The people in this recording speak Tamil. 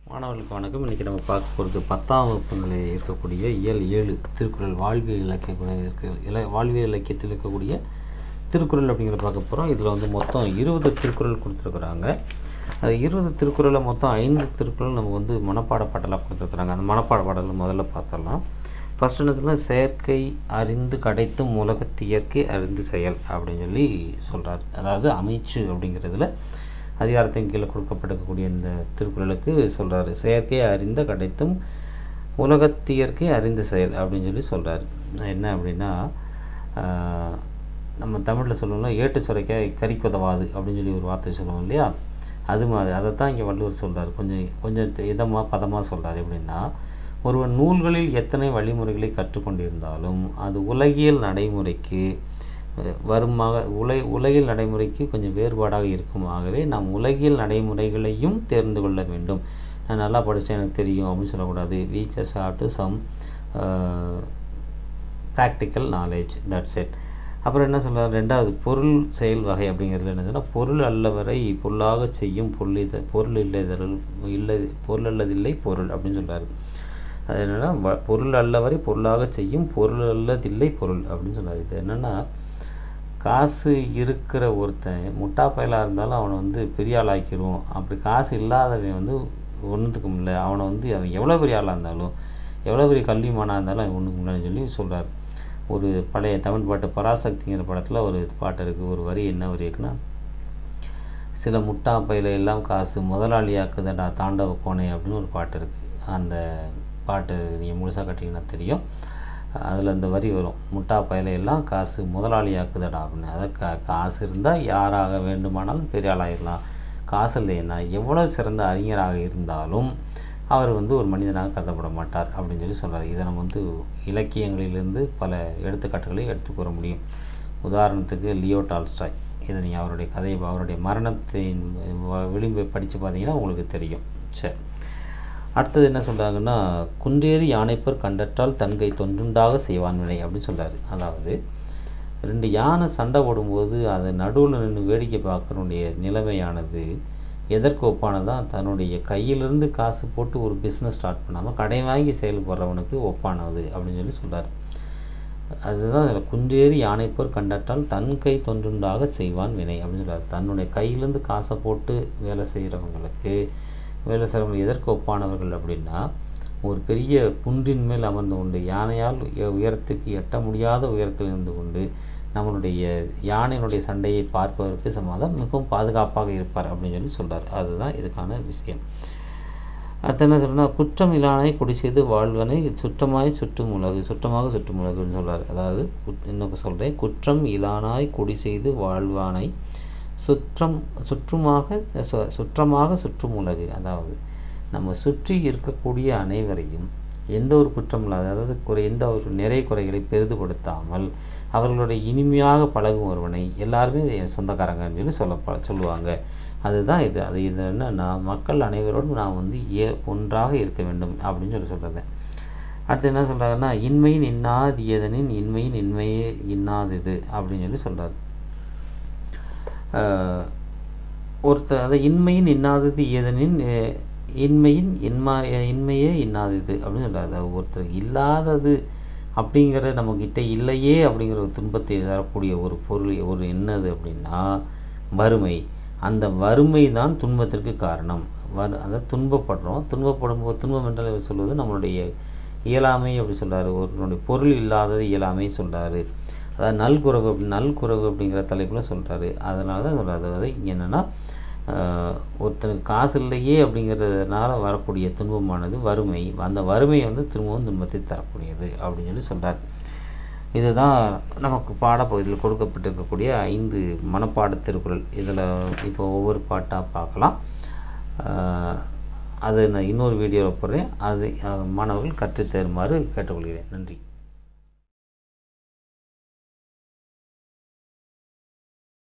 மாணவர்களுக்கு வணக்கம் இன்றைக்கி நம்ம பார்க்க போகிறது பத்தாம் வகுப்பு நிலையில் இருக்கக்கூடிய இயல் ஏழு திருக்குறள் வாழ்வியல் இலக்கிய இருக்க இல வாழ்வியல் இலக்கியத்தில் இருக்கக்கூடிய திருக்குறள் அப்படிங்கிற பார்க்க போகிறோம் இதில் வந்து மொத்தம் இருபது திருக்குறள் கொடுத்துருக்குறாங்க அது இருபது திருக்குறளை மொத்தம் ஐந்து திருக்குறள் நம்ம வந்து மனப்பாட பாடலாக கொடுத்துருக்குறாங்க அந்த மனப்பாட பாடலை முதல்ல பார்த்தரலாம் ஃபஸ்ட் என்ன சொல்ல செயற்கை அறிந்து கிடைத்தும் உலகத்து இயற்கை அறிந்து செயல் அப்படின்னு சொல்லி சொல்கிறார் அதாவது அமைச்சு அப்படிங்கிறதுல அதிகாரத்தின் கீழே கொடுக்கப்பட்டிருக்கக்கூடிய இந்த திருக்குறளுக்கு சொல்கிறாரு செயற்கை அறிந்த கிடைத்தும் உலகத்தியற்கை அறிந்த செயல் அப்படின்னு சொல்லி சொல்கிறாரு என்ன அப்படின்னா ஆஹ், நம்ம தமிழில் சொல்லணும்னா ஏட்டு சுரைக்காய் கறிக்குதவாது அப்படின்னு சொல்லி ஒரு வார்த்தை சொல்லுவோம் இல்லையா அது மாதிரி அதை தான் இங்கே வள்ளுவர் சொல்கிறார் கொஞ்சம் கொஞ்சம் இதமாக பதமாக சொல்கிறார் எப்படின்னா ஒருவன் நூல்களில் எத்தனை வழிமுறைகளை கற்றுக்கொண்டிருந்தாலும் அது உலகியல் நடைமுறைக்கு அஹ், வருமாக உலை உலகில் நடைமுறைக்கு கொஞ்சம் வேறுபாடாக இருக்கும் ஆகவே நாம் உலகியல் நடைமுறைகளையும் தேர்ந்து கொள்ள வேண்டும் நான் நல்லா படித்தேன் எனக்கு தெரியும் அப்படின்னு சொல்லக்கூடாது we just have to some practical knowledge that's it அப்புறம் என்ன சொல்றாரு ரெண்டாவது பொருள் செயல் வகை அப்படிங்கிறதுல என்ன சொன்னால் பொருள் அல்லவரை பொருளாக செய்யும் பொருள் இத பொருள் இல்லதல் இல்லை பொருள் அல்லதில்லை பொருள் அப்படின்னு சொல்றாரு அது என்னென்னா வ- பொருள் அல்லவரை பொருளாக செய்யும் பொருள் அல்லதில்லை பொருள் அப்படின்னு சொல்றாரு இது என்னென்னா காசு இருக்கிற ஒருத்தன் முட்டா பயலாக இருந்தாலும் அவனை வந்து பெரிய ஆள் ஆக்கிடுவோம் அப்படி காசு இல்லாதவன் வந்து ஒன்றுத்துக்கு முடியல அவனை வந்து அவன் எவ்வளோ பெரிய ஆளாக இருந்தாலும் எவ்வளோ பெரிய கல்விமானாக இருந்தாலும் அவன் ஒன்றுக்கு முடியலன்னு சொல்லி சொல்கிறார் ஒரு பழைய தமிழ் பாட்டு பராசக்திங்கிற படத்தில் ஒரு பாட்டு இருக்குது ஒரு வரி என்ன வரி இருக்குன்னா சில முட்டா பையில எல்லாம் காசு முதலாளியாக்குதடா தாண்டவ கோணை அப்படின்னு ஒரு பாட்டு இருக்குது அந்த பாட்டு நீங்கள் முழுசாக கட்டிங்கன்னா தெரியும் அதில் இந்த வரி வரும் முட்டா பையில எல்லாம் காசு முதலாளியாக்குதடா அப்படின்னு அதாவது கா காசு இருந்தால் யாராக வேண்டுமானாலும் பெரிய ஆளாயிடலாம் காசு இல்லைன்னா எவ்வளோ சிறந்த அறிஞராக இருந்தாலும் அவர் வந்து ஒரு மனிதனாக கருதப்பட மாட்டார் அப்படின்னு சொல்லி சொல்றாரு இதை நம்ம வந்து இலக்கியங்களிலிருந்து பல எடுத்துக்காட்டுகளை எடுத்து கூற முடியும் உதாரணத்துக்கு லியோ டால்ஸ்டாய் இதை நீங்கள் அவருடைய கதையை அவருடைய மரணத்தின் வ- விளிம்பை படித்து பார்த்தீங்கன்னா உங்களுக்கு தெரியும் சரி அடுத்தது என்ன சொல்கிறாங்கன்னா குன்றேறி யானைப்பர் கண்டற்றால் தன்கை தொன்றுண்டாக செய்வான் வினை அப்படின்னு சொல்றாரு அதாவது ரெண்டு யானை சண்டை போடும்போது அது நடுவில் நின்று வேடிக்கை பார்க்கறனுடைய நிலைமையானது எதற்கு ஒப்பானதான் தன்னுடைய கையிலிருந்து காசு போட்டு ஒரு பிஸ்னஸ் ஸ்டார்ட் பண்ணாமல் கடை வாங்கி செயல்படுறவனுக்கு ஒப்பானது அப்படின்னு சொல்லி சொல்றாரு அதுதான் இதில் குன்றேறி யானைப்போர் கண்டட்டால் தன் கை தொன்றுண்டாக செய்வான் வினை அப்படின்னு சொல்றாரு தன்னுடைய கையிலேருந்து காசை போட்டு வேலை செய்கிறவங்களுக்கு வேலை செய்கிறவங்க எதற்கு ஒப்பானவர்கள் அப்படின்னா ஒரு பெரிய குன்றின் மேல் அமர்ந்து கொண்டு யானையால் உய- உயரத்துக்கு எட்ட முடியாத உயரத்தில் இருந்து கொண்டு நம்மளுடைய யானையினுடைய சண்டையை பார்ப்பதற்கு சமாதம் மிகவும் பாதுகாப்பாக இருப்பார் அப்படின்னு சொல்லி சொல்றார் அதுதான் இதுக்கான விஷயம் அடுத்து என்ன சொல்றேன்னா குற்றம் இல்லானை குடி செய்து வாழ்வனை சுற்றமாய் சுற்றும் உலகு சுற்றமாக சுற்றும் உலகுன்னு சொல்றாரு அதாவது குட்- இன்னும் சொல்கிறேன் குற்றம் இலானாய் குடி செய்து வாழ்வானை சுற்றம் சுற்றுமாக சு- சுற்றமாக சுற்றும் உலகு அதாவது நம்ம சுற்றி இருக்கக்கூடிய அனைவரையும் எந்த ஒரு குற்றம் இல்லாத அதாவது குறை எந்த ஒரு நிறை குறைகளை பெரிதுபடுத்தாமல் அவர்களுடைய இனிமையாக பழகும் ஒருவனை எல்லாருமே என் சொந்தக்காரங்கன்னு சொல்லி சொல்ல சொல்லுவாங்க அதுதான் இது அது இது என்னன்னா மக்கள் அனைவரோடும் நான் வந்து ஏ ஒன்றாக இருக்க வேண்டும் அப்படின்னு சொல்லி சொல்கிறது அடுத்து என்ன சொல்கிறாருன்னா இன்மையின் இன்னாது ஏதனின் இன்மையின் இன்மையே இன்னாதது அப்படின்னு சொல்லி சொல்கிறார் ஒருத்தர் அதை இன்மையின் இன்னாதது ஏதனின் அஹ், இன்மையின் இன்மா இன்மையே இன்னாதது அப்படின்னு சொல்கிறார் அதாவது ஒருத்தர் இல்லாதது அப்படிங்கிற நம்மக்கிட்ட இல்லையே அப்படிங்கிற ஒரு துன்பத்தை தரக்கூடிய ஒரு பொருள் ஒரு என்னது அப்படின்னா வறுமை அந்த வறுமை தான் துன்பத்திற்கு காரணம் வறு அதாவது துன்பப்படுறோம் துன்பப்படும் போது துன்பம் என்றால் இவர் சொல்வது நம்மளுடைய இயலாமை அப்படி சொல்றாரு ஒருவனுடைய பொருள் இல்லாதது இயலாமை சொல்றாரு அதாவது நல்குறவு அப்படி நல்குறவு அப்படிங்கிற தலைப்பில் சொல்றாரு அதனால தான் சொல்றாரு அதாவது இங்கே என்னென்னா ஒருத்தனுக்கு காசு இல்லையே அப்படிங்கிறதுனால வரக்கூடிய துன்பமானது வறுமை அந்த வறுமை வந்து திரும்பவும் துன்பத்தை தரக்கூடியது அப்படின்னு சொல்லி சொல்றார் இதுதான் நமக்கு பாடப்பகுதியில் கொடுக்கப்பட்டிருக்கக்கூடிய ஐந்து மனப்பாட திருக்குறள் இதில் இப்போ ஒவ்வொரு பாட்டாக பார்க்கலாம் ஆஹ் அது நான் இன்னொரு வீடியோவில் போடுறேன் அது ஆஹ் மாணவர்கள் கற்றுத் தேருமாறு கேட்டுக்கொள்கிறேன் நன்றி